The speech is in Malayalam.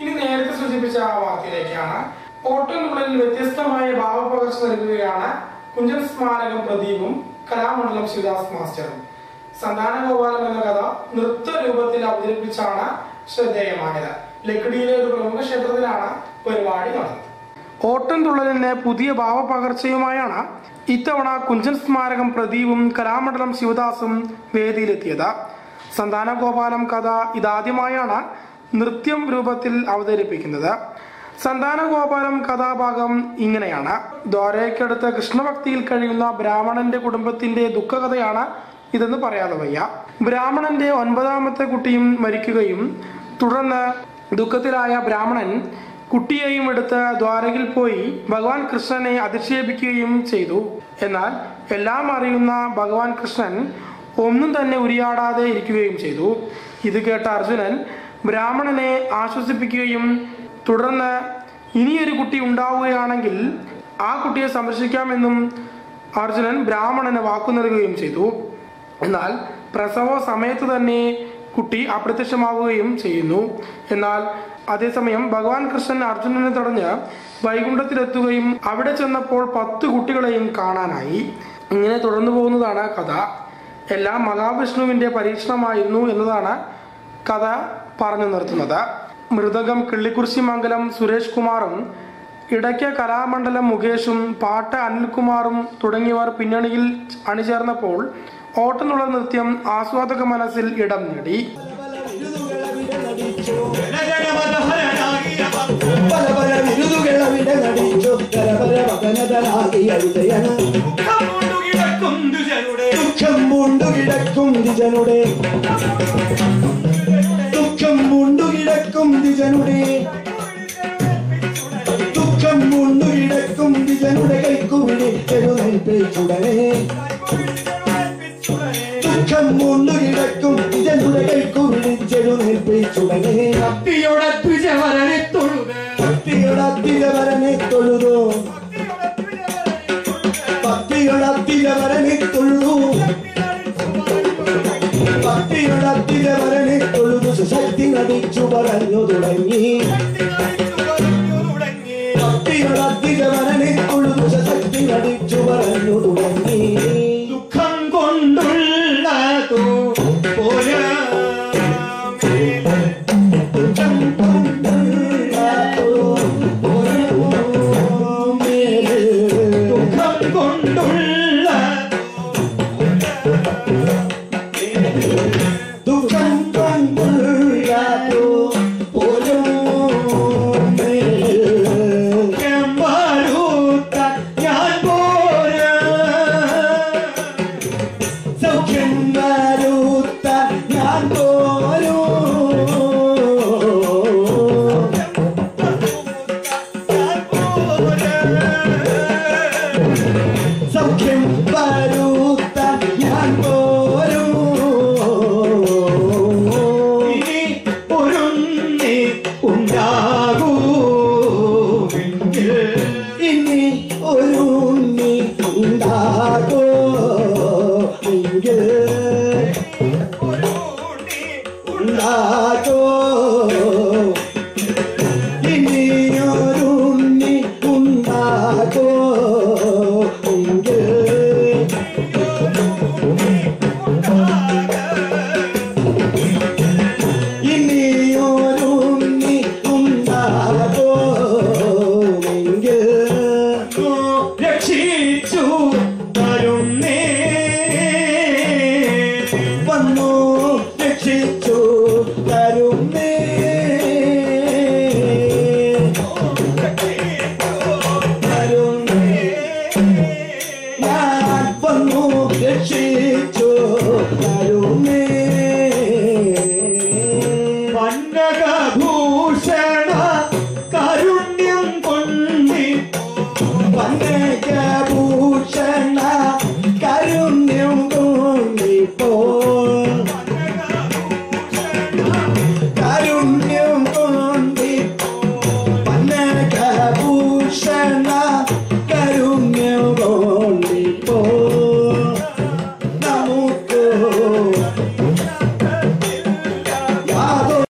ഇനി നേരത്തെ സൂചിപ്പിച്ച ആ വാർത്തയിലേക്കാണ് ഓട്ടോനുള്ളിൽ വ്യത്യസ്തമായ ഭാവപകർച്ച നൽകുകയാണ് കുഞ്ചൻ സ്മാരകം പ്രദീപും കലാമണ്ഡലം ശിവദാസ് മാസ്റ്ററും സന്താനഗോപാലം എന്ന കഥ നൃത്ത രൂപത്തിൽ അവതരിപ്പിച്ചാണ് ശ്രദ്ധേയമായത് ലക്കിടിയിലെ ഒരു പ്രമുഖ ക്ഷേത്രത്തിലാണ് പരിപാടി നടന്നത് ഓട്ടം തുള്ളലിന് പുതിയ ഭാവപകർച്ചയുമായാണ് ഇത്തവണ കുഞ്ചൻ സ്മാരകം പ്രദീപും കലാമണ്ഡലം ശിവദാസും വേദിയിലെത്തിയത് സന്താനഗോപാലം കഥ ഇതാദ്യമായാണ് നൃത്യം രൂപത്തിൽ അവതരിപ്പിക്കുന്നത് സന്താനഗോപാലം കഥാഭാഗം ഇങ്ങനെയാണ് ദ്വാരയ്ക്കടുത്ത് കൃഷ്ണഭക്തിയിൽ കഴിയുന്ന ബ്രാഹ്മണന്റെ കുടുംബത്തിന്റെ ദുഃഖകഥയാണ് ഇതെന്ന് പറയാതെ വയ്യ ബ്രാഹ്മണന്റെ ഒൻപതാമത്തെ കുട്ടിയും മരിക്കുകയും തുടർന്ന് ദുഃഖത്തിലായ ബ്രാഹ്മണൻ കുട്ടിയെയും എടുത്ത് ദ്വാരകയിൽ പോയി ഭഗവാൻ കൃഷ്ണനെ അധിക്ഷേപിക്കുകയും ചെയ്തു എന്നാൽ എല്ലാം അറിയുന്ന ഭഗവാൻ കൃഷ്ണൻ ഒന്നും തന്നെ ഉരിയാടാതെ ഇരിക്കുകയും ചെയ്തു ഇത് കേട്ട അർജുനൻ ബ്രാഹ്മണനെ ആശ്വസിപ്പിക്കുകയും തുടർന്ന് ഇനിയൊരു കുട്ടി ഉണ്ടാവുകയാണെങ്കിൽ ആ കുട്ടിയെ സംരക്ഷിക്കാമെന്നും അർജുനൻ ബ്രാഹ്മണന് വാക്കു നൽകുകയും ചെയ്തു എന്നാൽ പ്രസവ സമയത്ത് തന്നെ കുട്ടി അപ്രത്യക്ഷമാവുകയും ചെയ്യുന്നു എന്നാൽ അതേസമയം ഭഗവാൻ കൃഷ്ണൻ അർജുനനെ തടഞ്ഞ് വൈകുണ്ഠത്തിലെത്തുകയും അവിടെ ചെന്നപ്പോൾ പത്ത് കുട്ടികളെയും കാണാനായി ഇങ്ങനെ തുടർന്നു പോകുന്നതാണ് കഥ എല്ലാം മഹാവിഷ്ണുവിന്റെ പരീക്ഷണമായിരുന്നു എന്നതാണ് കഥ പറഞ്ഞു നിർത്തുന്നത് മൃദകം കിള്ളിക്കുറിശി മംഗലം സുരേഷ് കുമാറും ഇടയ്ക്ക് കലാമണ്ഡലം മുകേഷും പാട്ട് അനിൽകുമാറും തുടങ്ങിയവർ പിന്നണിയിൽ അണിചേർന്നപ്പോൾ ഓട്ടനുള്ള നൃത്യം ആസ്വാദക മനസ്സിൽ ഇടം നേടി പല പല വിരുതുകളവിടെ നടിച്ചു പല പല വകനതനാകിയ വിജയന ദുഃഖം പൂണ്ടു കിടക്കും ദിജനുടെ ദുഃഖം പൂണ്ടു കിടക്കും ദിജനുടെ ദുഃഖം പൂണ്ടു കിടക്കും ദിജനുടെ കൈക്കുവിടി എഴുന്നേൽപ്പിച്ചുടനെ ദുഃഖം പൂണ്ടു കിടക്കും ദിജനുടെ കൈക്കുവിടി ചെഴുന്നേൽപ്പിച്ചുടനെ ഭക്തിയോടത്വിജവരനെ തൊഴുക ഭക്തിയോടത്തിരവരനെ തൊഴുതോ ഭക്തിയോടത്തിരവരനെ തൊഴുതു ഭക്തിയോടത്തിരവരനെ തൊഴുതു സുശക്തി നടിച്ചു പറഞ്ഞു തുടങ്ങി ഭക്തിയോടത്തിരവരനെ തൊഴുതു സുശക്തി നടിച്ചു പറഞ്ഞു തുടങ്ങി ദുഃഖം കൊണ്ടുള്ളതു പോരാ ദുഃഖം കൊണ്ടുള്ളതോ ഓർമ്മേല്. ദുഃഖം കൊണ്ടുള്ള ദുഃഖം കൊണ്ടുള്ളതോ ഓർമ്മേല്. ചെമ്പാലൂത്ത ഞാൻ പോരാ സൗഖ്യം വരുത്ത ഞാൻ പോരൂ സൗഖ്യം വരുത്ത ഞാൻ പോരൂ ഇനി ഒരുന്നി ഉണ്ടാ